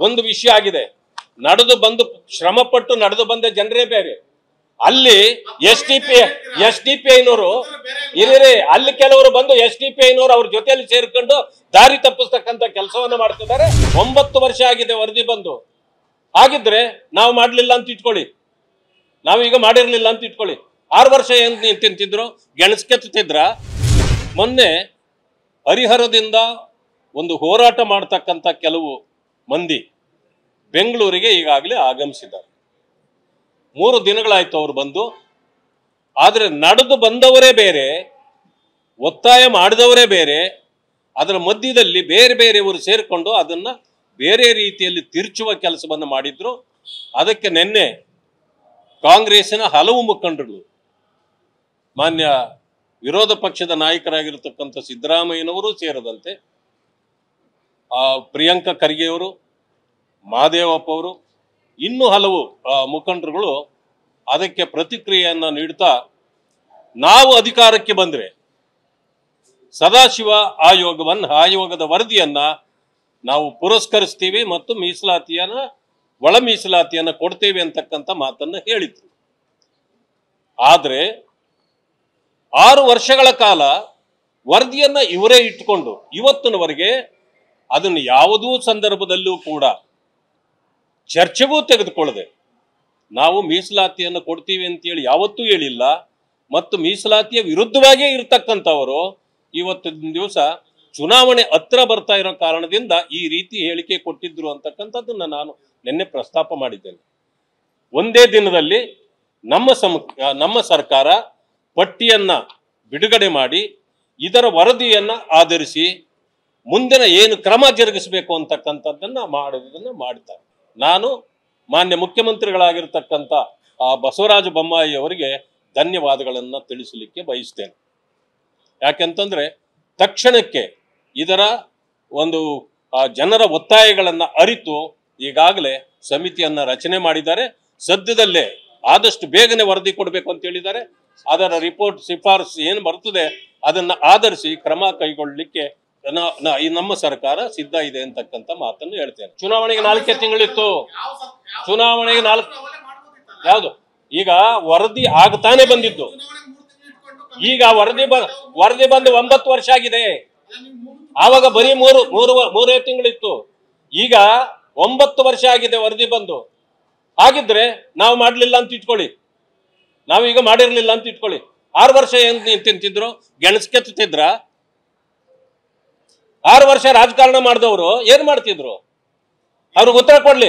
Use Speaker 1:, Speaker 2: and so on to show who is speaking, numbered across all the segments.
Speaker 1: ಒಂದು ವಿಷಯ ಆಗಿದೆ ನಡೆದು ಬಂದು ಶ್ರಮ ಪಟ್ಟು ನಡೆದು ಬಂದ ಜನರೇ ಬೇರೆ ಅಲ್ಲಿ S D P S D P ಐನವರು ಇರೀರಿ ಅಲ್ಲಿ ಕೆಲವರು ಬಂದು ಎಸ್ ಡಿ ಪಿ ಐನವರು ಅವ್ರ ಜೊತೆಯಲ್ಲಿ ಸೇರ್ಕೊಂಡು ದಾರಿ ತಪ್ಪಿಸ್ತಕ್ಕಂಥ ಕೆಲಸವನ್ನ ಮಾಡ್ತಿದ್ದಾರೆ ಒಂಬತ್ತು ವರ್ಷ ಆಗಿದೆ ವರದಿ ಬಂದು ಹಾಗಿದ್ರೆ ನಾವು ಮಾಡ್ಲಿಲ್ಲ ಅಂತ ಇಟ್ಕೊಳ್ಳಿ ನಾವೀಗ ಮಾಡಿರ್ಲಿಲ್ಲ ಅಂತ ಇಟ್ಕೊಳ್ಳಿ ಆರು ವರ್ಷ ಏನ್ ನೀವ್ ತಿಂತಿದ್ರು ಗೆಣಸ್ಕೆತ್ತಿದ್ರ ಮೊನ್ನೆ ಹರಿಹರದಿಂದ ಒಂದು ಹೋರಾಟ ಮಾಡ್ತಕ್ಕಂಥ ಕೆಲವು ಮಂದಿ ಬೆಂಗಳೂರಿಗೆ ಈಗಾಗಲೇ ಆಗಮಿಸಿದ್ದಾರೆ ಮೂರು ದಿನಗಳಾಯ್ತು ಅವರು ಬಂದು ಆದರೆ ನಡೆದು ಬಂದವರೇ ಬೇರೆ ಒತ್ತಾಯ ಮಾಡಿದವರೇ ಬೇರೆ ಅದರ ಮಧ್ಯದಲ್ಲಿ ಬೇರೆ ಬೇರೆಯವರು ಸೇರಿಕೊಂಡು ಅದನ್ನ ಬೇರೆ ರೀತಿಯಲ್ಲಿ ತಿರುಚುವ ಕೆಲಸವನ್ನು ಮಾಡಿದ್ರು ಅದಕ್ಕೆ ನಿನ್ನೆ ಕಾಂಗ್ರೆಸ್ಸಿನ ಹಲವು ಮುಖಂಡರು ಮಾನ್ಯ ವಿರೋಧ ಪಕ್ಷದ ನಾಯಕರಾಗಿರ್ತಕ್ಕಂಥ ಸಿದ್ದರಾಮಯ್ಯನವರು ಸೇರದಂತೆ ಆ ಪ್ರಿಯಾಂಕಾ ಖರ್ಗೆಯವರು ಮಹಾದೇವಪ್ಪ ಅವರು ಇನ್ನೂ ಹಲವು ಆ, ಮುಖಂಡರುಗಳು ಅದಕ್ಕೆ ಪ್ರತಿಕ್ರಿಯೆಯನ್ನು ನೀಡ್ತಾ ನಾವು ಅಧಿಕಾರಕ್ಕೆ ಬಂದ್ರೆ ಸದಾಶಿವ ಆಯೋಗವನ್ನ ಆಯೋಗದ ವರದಿಯನ್ನ ನಾವು ಪುರಸ್ಕರಿಸ್ತೀವಿ ಮತ್ತು ಮೀಸಲಾತಿಯನ್ನ ಒಳ ಮೀಸಲಾತಿಯನ್ನ ಕೊಡ್ತೇವೆ ಅಂತಕ್ಕಂಥ ಮಾತನ್ನ ಹೇಳಿದ್ರು ಆದ್ರೆ ಆರು ವರ್ಷಗಳ ಕಾಲ ವರದಿಯನ್ನ ಇವರೇ ಇಟ್ಟುಕೊಂಡು ಇವತ್ತಿನವರೆಗೆ ಅದನ್ನು ಯಾವುದೂ ಸಂದರ್ಭದಲ್ಲೂ ಕೂಡ ಚರ್ಚೆಗೂ ತೆಗೆದುಕೊಳ್ಳದೆ ನಾವು ಮೀಸಲಾತಿಯನ್ನು ಕೊಡ್ತೀವಿ ಅಂತೇಳಿ ಯಾವತ್ತೂ ಹೇಳಿಲ್ಲ ಮತ್ತು ಮೀಸಲಾತಿಯ ವಿರುದ್ಧವಾಗಿಯೇ ಇರತಕ್ಕಂಥವರು ಇವತ್ತಿನ ದಿವಸ ಚುನಾವಣೆ ಹತ್ರ ಬರ್ತಾ ಇರೋ ಕಾರಣದಿಂದ ಈ ರೀತಿ ಹೇಳಿಕೆ ಕೊಟ್ಟಿದ್ರು ಅಂತಕ್ಕಂಥದ್ದನ್ನ ನಾನು ನಿನ್ನೆ ಪ್ರಸ್ತಾಪ ಮಾಡಿದ್ದೇನೆ ಒಂದೇ ದಿನದಲ್ಲಿ ನಮ್ಮ ಸಮ ನಮ್ಮ ಸರ್ಕಾರ ಪಟ್ಟಿಯನ್ನ ಬಿಡುಗಡೆ ಮಾಡಿ ಇದರ ವರದಿಯನ್ನ ಆಧರಿಸಿ ಮುಂದಿನ ಏನು ಕ್ರಮ ಜರುಗಿಸಬೇಕು ಅಂತಕ್ಕಂಥದ್ದನ್ನ ಮಾಡೋದನ್ನ ಮಾಡ್ತಾರೆ ನಾನು ಮಾನ್ಯ ಮುಖ್ಯಮಂತ್ರಿಗಳಾಗಿರ್ತಕ್ಕಂಥ ಆ ಬಸವರಾಜ ಬೊಮ್ಮಾಯಿ ಅವರಿಗೆ ಧನ್ಯವಾದಗಳನ್ನು ತಿಳಿಸಲಿಕ್ಕೆ ಬಯಸ್ತೇನೆ ಯಾಕೆಂತಂದ್ರೆ ತಕ್ಷಣಕ್ಕೆ ಇದರ ಒಂದು ಆ, ಜನರ ಒತ್ತಾಯಗಳನ್ನು ಅರಿತು ಈಗಾಗಲೇ ಸಮಿತಿಯನ್ನ ರಚನೆ ಮಾಡಿದ್ದಾರೆ ಸದ್ಯದಲ್ಲೇ ಆದಷ್ಟು ಬೇಗನೆ ವರದಿ ಕೊಡಬೇಕು ಅಂತ ಹೇಳಿದ್ದಾರೆ ಅದರ ರಿಪೋರ್ಟ್ ಶಿಫಾರಸು ಏನು ಬರ್ತದೆ ಅದನ್ನ ಆಧರಿಸಿ ಕ್ರಮ ಕೈಗೊಳ್ಳಲಿಕ್ಕೆ ನ- ನ- ಈ ನಮ್ಮ ಸರ್ಕಾರ ಸಿದ್ಧ ಇದೆ ಅಂತಕ್ಕಂಥ ಮಾತನ್ನು ಹೇಳ್ತೇನೆ ಚುನಾವಣೆಗೆ ನಾಲ್ಕೇ ತಿಂಗಳಿತ್ತು ಚುನಾವಣೆಗೆ ನಾಲ್ಕು ಯಾವುದು ಈಗ ವರದಿ ಆಗ್ತಾನೆ ಬಂದಿದ್ದು ಈಗ ವರದಿ ಬ ವರದಿ ಬಂದು ಒಂಬತ್ತು ವರ್ಷ ಆಗಿದೆ ಆವಾಗ ಬರೀ ಮೂರು ಮೂರು ಮೂರೇ ತಿಂಗಳಿತ್ತು ಈಗ ಒಂಬತ್ತು ವರ್ಷ ಆಗಿದೆ ವರದಿ ಬಂದು ಹಾಗಿದ್ರೆ ನಾವು ಮಾಡ್ಲಿಲ್ಲ ಅಂತ ಇಟ್ಕೊಳ್ಳಿ ನಾವೀಗ ಮಾಡಿರ್ಲಿಲ್ಲ ಅಂತ ಇಟ್ಕೊಳ್ಳಿ ಆರು ವರ್ಷ ಏನ್ ನೀವ್ ತಿಂತಿದ್ರು ಗೆಣಸ್ಕೆತ್ತಿದ್ರ ಆರು ವರ್ಷ ರಾಜಕಾರಣ ಮಾಡಿದವರು ಏನ್ ಮಾಡ್ತಿದ್ರು ಅವ್ರಿಗೆ ಉತ್ತರ ಕೊಡ್ಲಿ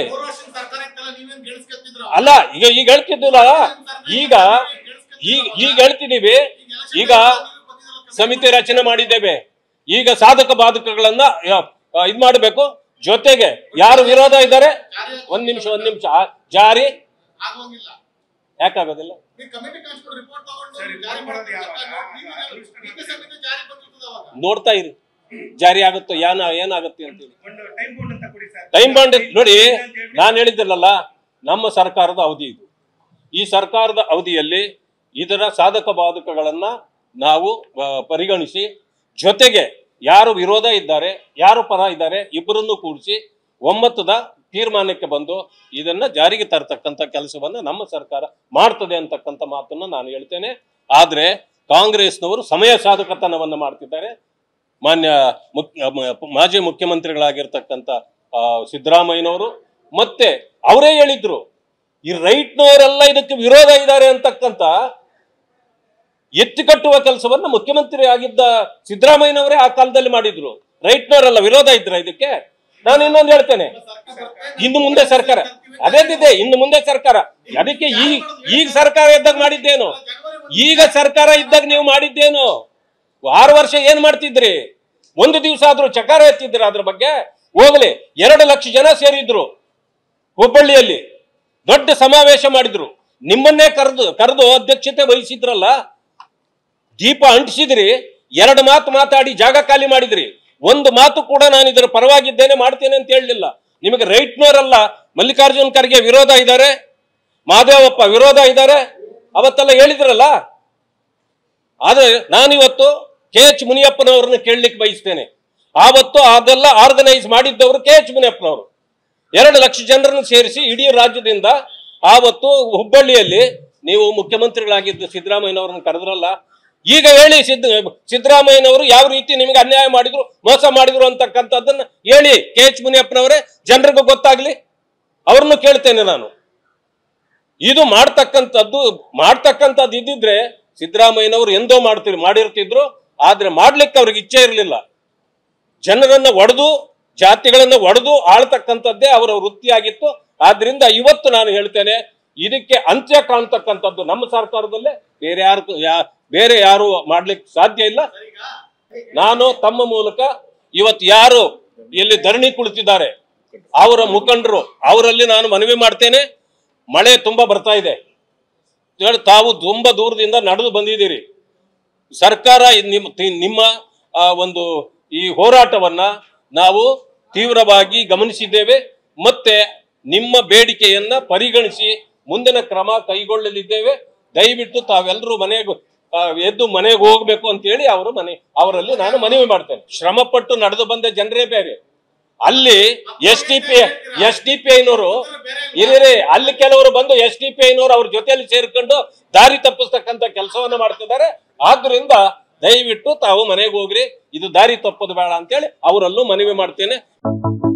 Speaker 1: ಅಲ್ಲ ಈಗ ಈಗ ಹೇಳ್ತಿದ್ದಿಲ್ಲ ಈಗ ಈಗ ಈಗ ಹೇಳ್ತಿದೀವಿ ಈಗ ಸಮಿತಿ ರಚನೆ ಮಾಡಿದ್ದೇವೆ ಈಗ ಸಾಧಕ ಬಾಧಕಗಳನ್ನ ಯ- ಆ, ಇದ್ ಮಾಡಬೇಕು ಜೊತೆಗೆ ಯಾರು ವಿರೋಧ ಇದ್ದಾರೆ ಒಂದ್ ನಿಮಿಷ ಒಂದ್ ನಿಮಿಷ ಆ, ಜಾರಿ
Speaker 2: ಆಗೋಂಗಿಲ್ಲ
Speaker 1: ಯಾಕಾಗೋದಿಲ್ಲ
Speaker 2: ನೀವು ಕಮಿಟಿ ಕಳಿಸ್ಬಿಟ್ಟು ರಿಪೋರ್ಟ್ ತಗೊಂಡು ಜಾರಿ ಮಾಡ್ತೀವಿ ನೀತಿ ಸಮಿತಿ ಜಾರಿ ಬಂದಿರ್ತದೆ ಅವಾಗ
Speaker 1: ನೋಡ್ತಾ ಇರಿ ಜಾರಿ ಆಗುತ್ತೋ ಏನ ಏನಾಗುತ್ತೆ ಅಂತೇಳಿ
Speaker 3: ಒಂದು ಟೈಮ್ ಬೋರ್ಡ್ ಅಂತ ಕೊಡಿ ಸರ್
Speaker 1: ಟೈಮ್ ಬಾಂಡ್ ನೋಡಿ ನಾನು ಹೇಳಿದ್ದಿಲ್ಲಲ್ಲ ನಮ್ಮ ಸರ್ಕಾರದ ಅವಧಿ ಇದು ಈ ಸರ್ಕಾರದ ಅವಧಿಯಲ್ಲಿ ಇದರ ಸಾಧಕ ಬಾಧಕಗಳನ್ನ ನಾವು ಆ, ಪರಿಗಣಿಸಿ ಜೊತೆಗೆ ಯಾರು ವಿರೋಧ ಇದ್ದಾರೆ ಯಾರು ಪರ ಇದ್ದಾರೆ ಇಬ್ಬರನ್ನು ಕೂಡಿಸಿ ಒಮ್ಮತದ ತೀರ್ಮಾನಕ್ಕೆ ಬಂದು ಇದನ್ನ ಜಾರಿಗೆ ತರತಕ್ಕಂಥ ಕೆಲಸವನ್ನ ನಮ್ಮ ಸರ್ಕಾರ ಮಾಡ್ತದೆ ಅಂತಕ್ಕಂಥ ಮಾತನ್ನ ನಾನು ಹೇಳ್ತೇನೆ ಆದ್ರೆ ಕಾಂಗ್ರೆಸ್ನವರು ಸಮಯ ಸಾಧಕತನವನ್ನ ಮಾಡ್ತಿದ್ದಾರೆ ಮಾನ್ಯ ಮುಖ್ಯ ಮ- ಮಾಜಿ ಮುಖ್ಯಮಂತ್ರಿಗಳಾಗಿರ್ತಕ್ಕಂಥ ಆ, ಸಿದ್ದರಾಮಯ್ಯನವರು ಮತ್ತೆ ಅವರೇ ಹೇಳಿದ್ರು ಈ ರೈಟ್ನವರೆಲ್ಲ ಇದಕ್ಕೆ ವಿರೋಧ ಇದ್ದಾರೆ ಅಂತಕ್ಕಂಥ ಎತ್ತಿ ಕಟ್ಟುವ ಕೆಲಸವನ್ನ ಮುಖ್ಯಮಂತ್ರಿ ಆಗಿದ್ದ ಸಿದ್ದರಾಮಯ್ಯನವರೇ ಆ ಕಾಲದಲ್ಲಿ ಮಾಡಿದ್ರು ರೈಟ್ನವರೆಲ್ಲ ವಿರೋಧ ಇದ್ರ ಇದಕ್ಕೆ ನಾನು ಇನ್ನೊಂದು ಹೇಳ್ತೇನೆ ಇನ್ನು ಮುಂದೆ ಸರ್ಕಾರ ಅದೇನಿದೆ ಇನ್ನು ಮುಂದೆ ಸರ್ಕಾರ ಅದಕ್ಕೆ ಈಗ ಈಗ ಸರ್ಕಾರ ಇದ್ದಾಗ ಮಾಡಿದ್ದೇನು ಈಗ ಸರ್ಕಾರ ಇದ್ದಾಗ ನೀವು ಮಾಡಿದ್ದೇನು ಆರು ವರ್ಷ ಏನ್ ಮಾಡ್ತಿದ್ರಿ ಒಂದು ದಿವಸ ಆದ್ರೂ ಚಕಾರ ಎತ್ತಿದ್ರ ಅದ್ರ ಬಗ್ಗೆ ಹೋಗ್ಲಿ ಎರಡು ಲಕ್ಷ ಜನ ಸೇರಿದ್ರು ಹುಬ್ಬಳ್ಳಿಯಲ್ಲಿ ದೊಡ್ಡ ಸಮಾವೇಶ ಮಾಡಿದ್ರು ನಿಮ್ಮನ್ನೇ ಕರೆದು ಕರೆದು ಅಧ್ಯಕ್ಷತೆ ವಹಿಸಿದ್ರಲ್ಲ ದೀಪ ಅಂಟಿಸಿದ್ರಿ ಎರಡು ಮಾತು ಮಾತಾಡಿ ಜಾಗ ಖಾಲಿ ಮಾಡಿದ್ರಿ ಒಂದು ಮಾತು ಕೂಡ ನಾನು ಇದರ ಪರವಾಗಿದ್ದೇನೆ ಮಾಡ್ತೇನೆ ಅಂತ ಹೇಳಲಿಲ್ಲ ನಿಮಗೆ ರೈಟ್ನವರಲ್ಲ ಮಲ್ಲಿಕಾರ್ಜುನ್ ಖರ್ಗೆ ವಿರೋಧ ಇದ್ದಾರೆ ಮಹಾದೇವಪ್ಪ ವಿರೋಧ ಇದ್ದಾರೆ ಅವತ್ತೆಲ್ಲ ಹೇಳಿದ್ರಲ್ಲ ಆದ್ರೆ ನಾನಿವತ್ತು ಕೆ ಎಚ್ ಮುನಿಯಪ್ಪನವ್ರನ್ನ ಕೇಳಲಿಕ್ಕೆ ಬಯಸ್ತೇನೆ ಆವತ್ತು ಅದೆಲ್ಲ ಆರ್ಗನೈಸ್ ಮಾಡಿದ್ದವರು ಕೆ ಎಚ್ ಮುನಿಯಪ್ಪನವರು ಎರಡು ಲಕ್ಷ ಜನರನ್ನು ಸೇರಿಸಿ ಇಡೀ ರಾಜ್ಯದಿಂದ ಆವತ್ತು ಹುಬ್ಬಳ್ಳಿಯಲ್ಲಿ ನೀವು ಮುಖ್ಯಮಂತ್ರಿಗಳಾಗಿದ್ದು ಸಿದ್ದರಾಮಯ್ಯನವರನ್ನು ಕರೆದ್ರಲ್ಲ ಈಗ ಹೇಳಿ ಸಿದ್ದ ಸಿದ್ದರಾಮಯ್ಯನವರು ಯಾವ ರೀತಿ ನಿಮಗೆ ಅನ್ಯಾಯ ಮಾಡಿದ್ರು ಮೋಸ ಮಾಡಿದ್ರು ಅಂತಕ್ಕಂಥದ್ದನ್ನ ಹೇಳಿ ಕೆ ಎಚ್ ಮುನಿಯಪ್ಪನವರೇ ಜನರಿಗೂ ಗೊತ್ತಾಗ್ಲಿ ಅವ್ರನ್ನು ಕೇಳ್ತೇನೆ ನಾನು ಇದು ಮಾಡ್ತಕ್ಕಂಥದ್ದು ಮಾಡ್ತಕ್ಕಂಥದ್ದು ಇದ್ದಿದ್ರೆ ಸಿದ್ದರಾಮಯ್ಯನವರು ಎಂದೋ ಮಾಡ್ತಿರ್ ಮಾಡಿರ್ತಿದ್ರು ಆದ್ರೆ ಮಾಡ್ಲಿಕ್ಕೆ ಅವ್ರಿಗೆ ಇಚ್ಛೆ ಇರಲಿಲ್ಲ ಜನರನ್ನ ಒಡೆದು ಜಾತಿಗಳನ್ನ ಒಡೆದು ಆಳ್ತಕ್ಕಂಥದ್ದೇ ಅವರ ವೃತ್ತಿಯಾಗಿತ್ತು ಆದ್ರಿಂದ ಇವತ್ತು ನಾನು ಹೇಳ್ತೇನೆ ಇದಕ್ಕೆ ಅಂತ್ಯ ಕಾಣ್ತಕ್ಕಂಥದ್ದು ನಮ್ಮ ಸರ್ಕಾರದಲ್ಲೇ ಬೇರೆ ಯಾರು ಯಾ- ಬೇರೆ ಯಾರು ಮಾಡ್ಲಿಕ್ಕೆ ಸಾಧ್ಯ ಇಲ್ಲ ನಾನು ತಮ್ಮ ಮೂಲಕ ಇವತ್ತು ಯಾರು ಇಲ್ಲಿ ಧರಣಿ ಕುಳಿತಿದ್ದಾರೆ ಅವರ ಮುಖಂಡರು ಅವರಲ್ಲಿ ನಾನು ಮನವಿ ಮಾಡ್ತೇನೆ ಮಳೆ ತುಂಬಾ ಬರ್ತಾ ಇದೆ ಹೇಳಿ ತಾವು ತುಂಬಾ ದೂರದಿಂದ ನಡೆದು ಬಂದಿದ್ದೀರಿ ಸರ್ಕಾರ ಇದ್ ನಿಮ್ಮ ತಿ- ನಿಮ್ಮ ಆ, ಒಂದು ಈ ಹೋರಾಟವನ್ನ ನಾವು ತೀವ್ರವಾಗಿ ಗಮನಿಸಿದ್ದೇವೆ ಮತ್ತೆ ನಿಮ್ಮ ಬೇಡಿಕೆಯನ್ನ ಪರಿಗಣಿಸಿ ಮುಂದಿನ ಕ್ರಮ ಕೈಗೊಳ್ಳಲಿದ್ದೇವೆ ದಯವಿಟ್ಟು ತಾವೆಲ್ಲರೂ ಮನೆಗೆ ಆ, ಎದ್ದು ಮನೆಗೆ ಹೋಗ್ಬೇಕು ಅಂತ ಹೇಳಿ ಅವರು ಮನೆ ಅವರಲ್ಲಿ ನಾನು ಮನವಿ ಮಾಡ್ತೇನೆ ಶ್ರಮಪಟ್ಟು ನಡೆದು ಬಂದ ಜನರೇ ಬೇರೆ ಅಲ್ಲಿ S D P S D P ಐನವರು ಇರೀರಿ ಅಲ್ಲಿ ಕೆಲವರು ಬಂದು ಎಸ್ ಡಿ ಪಿ ಐನವರು ಅವ್ರ ಜೊತೆಯಲ್ಲಿ ಸೇರ್ಕೊಂಡು ದಾರಿ ತಪ್ಪಿಸ್ತಕ್ಕಂತ ಕೆಲಸವನ್ನ ಮಾಡ್ತಿದ್ದಾರೆ ಆದ್ರಿಂದ ದಯವಿಟ್ಟು ತಾವು ಮನೆಗೆ ಹೋಗ್ರಿ ಇದು ದಾರಿ ತಪ್ಪೋದು ಬೇಡ ಅಂತೇಳಿ ಅವರಲ್ಲೂ ಮನವಿ ಮಾಡ್ತೇನೆ